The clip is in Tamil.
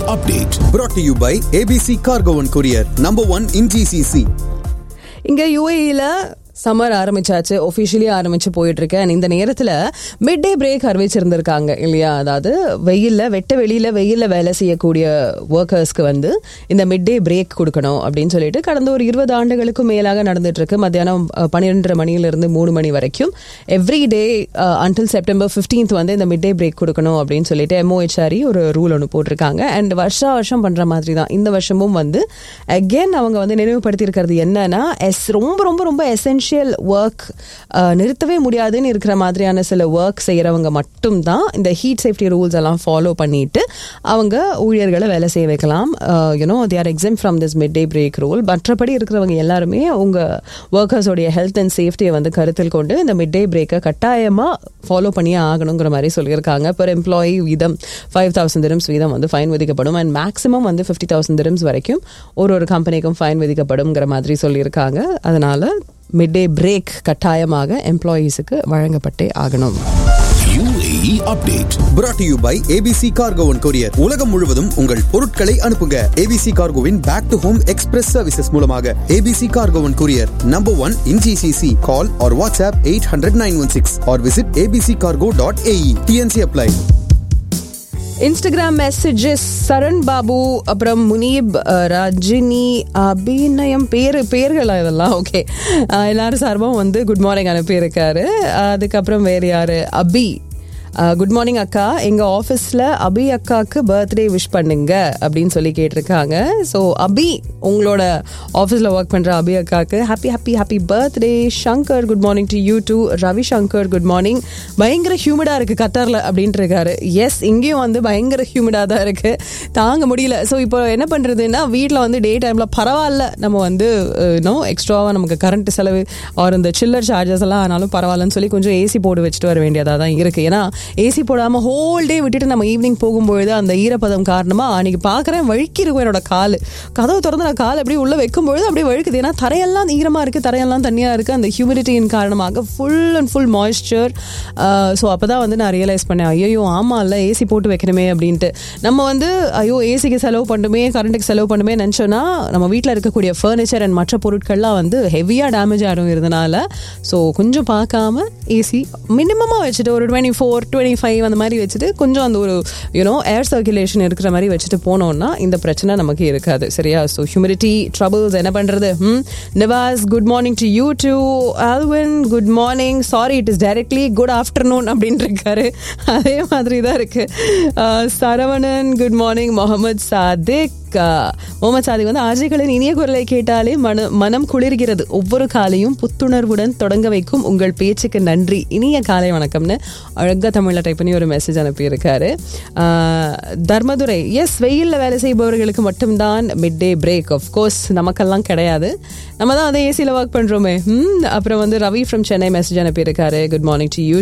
update brought to you by ABC Cargo and Courier, number one in GCC. இங்க யூஏஇல சம்மர் ஆரம்பிச்சாச்சு ஒஃபிஷியலி ஆரம்பிச்சு போயிட்டு இருக்கு And இந்த நேரத்துல மிட் டே பிரேக் அறிவிச்சிருந்திருக்காங்க இல்லையா அதாவது வெயில்ல வெட்ட வெளியில வெயில்ல வேலை செய்யக்கூடிய ஒர்க்கர்ஸ்க்கு வந்து இந்த மிட் டே பிரேக் கொடுக்கணும் அப்படின்னு சொல்லிட்டு கடந்த ஒரு இருபது ஆண்டுகளுக்கும் மேலாக நடந்துட்டு இருக்கு மத்தியானம் அஹ், பன்னிரெண்டரை மணியில இருந்து மூணு மணி வரைக்கும் every day until September 15th வந்து இந்த மிட் டே பிரேக் கொடுக்கணும் அப்படின்னு சொல்லிட்டு எம்ஓஹெச்ஆரி ஒரு ரூல் ஒன்று போட்டிருக்காங்க அண்ட் வருஷா வருஷம் பண்ற மாதிரி தான் இந்த வருஷமும் வந்து அகெயின் அவங்க வந்து நினைவுபடுத்தி இருக்கிறது என்னன்னா எஸ் ரொம்ப ரொம்ப ரொம்ப எசென்ஷியல் ஒர்க் நிறுத்தவே முடியாதுன்னு இருக்கிற மாதிரியான சில ஒர்க் செய்யறவங்க மட்டும்தான் இந்த ஹீட் சேஃப்டி ரூல்ஸ் எல்லாம் ஃபாலோ பண்ணிட்டு அவங்க ஊழியர்களை வேலை செய்ய வைக்கலாம் you know they are exempt from this mid day break rule மற்றபடி இருக்கிறவங்க எல்லாருமே உங்க ஒர்க்கர்ஸோடைய ஹெல்த் அண்ட் சேஃப்டியை வந்து கருத்தில் கொண்டு இந்த மிட் டே பிரேக்கை கட்டாயமா ஃபாலோ பண்ணியே ஆகணுங்கிற மாதிரி சொல்லியிருக்காங்க பெர் எம்ப்ளாயி வீதம் ஃபைவ் தௌசண்ட் திரம்ஸ் வீதம் வந்து ஃபைன் விதிக்கப்படும் அண்ட் மேக்ஸிமம் வந்து ஃபிஃப்டி தௌசண்ட் திரம்ஸ் வரைக்கும் ஒரு ஒரு கம்பெனிக்கும் ஃபைன் விதிக்கப்படும்ங்கிற மாதிரி சொல்லியிருக்காங்க அதனால மிட் டே பிரேக் கட்டாயமாக எம்ப்ளாயீஸுக்கு வழங்கப்பட்டே ஆகணும் UAE update brought to you by ABC Cargo and Courier. உலகம் முழுவதும் உங்கள் பொருட்களை அனுப்புங்க ABC Cargoவின் back to home express services மூலமாக ABC Cargo and Courier, number one in GCC. Call or WhatsApp 800-916 or visit abccargo.ae. TNC apply. Instagram messages Charan Babu அப்புறம் முனீப் அஹ், ரஜினி அபிநயம் பேரு பேர்கள் இதெல்லாம் ஓகே எல்லாரும் சார்பாகவும் வந்து குட் மார்னிங் அனுப்பியிருக்காரு அதுக்கப்புறம் வேறு யாரு அபி குட் மார்னிங் அக்கா எங்க ஆஃபீஸ்ல அபி அக்காக்கு பர்த்டே விஷ் பண்ணுங்க அப்படின்னு சொல்லி கேட்டிருக்காங்க ஸோ அபி உங்களோட ஆஃபீஸில் ஒர்க் பண்ற அபி அக்காக்கு happy happy happy birthday Shankar good morning to you to Ravi Shankar good morning பயங்கர ஹியூமிடா இருக்கு கத்தார்ல அப்படின்ட்டு இருக்காரு எஸ் இங்கேயும் வந்து பயங்கர ஹியூமிடா தான் இருக்கு தாங்க முடியல ஸோ இப்போ என்ன பண்றதுன்னா வீட்டில் வந்து டே டைம்ல பரவாயில்ல நம்ம வந்து நோ எக்ஸ்ட்ராவா நமக்கு கரண்ட் செலவு ஆர் இந்த சில்லர் சார்ஜஸ் எல்லாம் ஆனாலும் பரவாயில்லன்னு சொல்லி கொஞ்சம் ஏசி போட்டு வச்சுட்டு வர வேண்டியதாக தான் இருக்கு ஏன்னா ஏசி போடாம ஹோல் டே விட்டுட்டு நம்ம ஈவினிங் போகும்பொழுது அந்த ஈரப்பதம் காரணமா அன்னைக்கு பார்க்குறேன் வழுக்கி இருக்கும் என்னோட கால் கதவு திறந்து நான் கால் அப்படியே உள்ள வைக்கும்பொழுது அப்படியே வழுக்குது ஏன்னா தரையெல்லாம் ஈரமா இருக்கு தரையெல்லாம் தண்ணியா இருக்கு அந்த ஹியூமிடிட்டியின் காரணமாக full and full moisture so அப்பதான் வந்து நான் ரியலைஸ் பண்ணேன் ஐயோ ஆமா இல்ல ஏசி போட்டு வைக்கணுமே அப்படின்ட்டு நம்ம வந்து ஐயோ ஏசிக்கு செலவு பண்ணுமே கரண்ட்டுக்கு செலவு பண்ணுமே நினச்சோன்னா நம்ம வீட்டில் இருக்கக்கூடிய ஃபர்னிச்சர் அண்ட் மற்ற பொருட்கள்லாம் வந்து ஹெவியாக டேமேஜ் ஆகிடும் இருந்தனால ஸோ கொஞ்சம் பார்க்காம ஏசி மினிமமாக வச்சுட்டு ஒரு டுவெண்ட்டி ஃபோர் டுவெண்ட்டி ஃபைவ் அந்த மாதிரி வச்சுட்டு கொஞ்சம் அந்த ஒரு யூனோ ஏர் சர்க்குலேஷன் இருக்கிற மாதிரி வச்சுட்டு போனோம்னா இந்த பிரச்சனை நமக்கு இருக்காது சரியா ஸோ ஹியூமிடிட்டி ட்ரபிள்ஸ் என்ன பண்ணுறது ம் Nivas good morning to you to Alwin good morning sorry it is directly good afternoon அப்படின்னு இருக்காரு அதே மாதிரி தான் இருக்கு அஹ், சரவணன் குட் மார்னிங் முகமது சாதிக் அஹ், முகமது சாதிக் வந்து ஆஜைகளின் இனிய குரலை கேட்டாலே மன மனம் குளிர்கிறது ஒவ்வொரு காலையும் புத்துணர்வுடன் தொடங்க வைக்கும் உங்கள் பேச்சுக்கு நன்றி இனிய காலை வணக்கம்னு அழகா தமிழ்ல டைப் பண்ணி ஒரு மெசேஜ் அனுப்பியிருக்காரு அஹ், தர்மதுரை எஸ் வெயில்ல வேலை செய்பவர்களுக்கு மட்டும்தான் mid day break of course நமக்கெல்லாம் கிடையாது நம்ம தான் அதே ஏசியில் ஒர்க் பண்றோமே ம், அப்புறம் வந்து ரவி ஃப்ரம் சென்னை மெசேஜ் அனுப்பியிருக்காரு குட் மார்னிங் டு யூ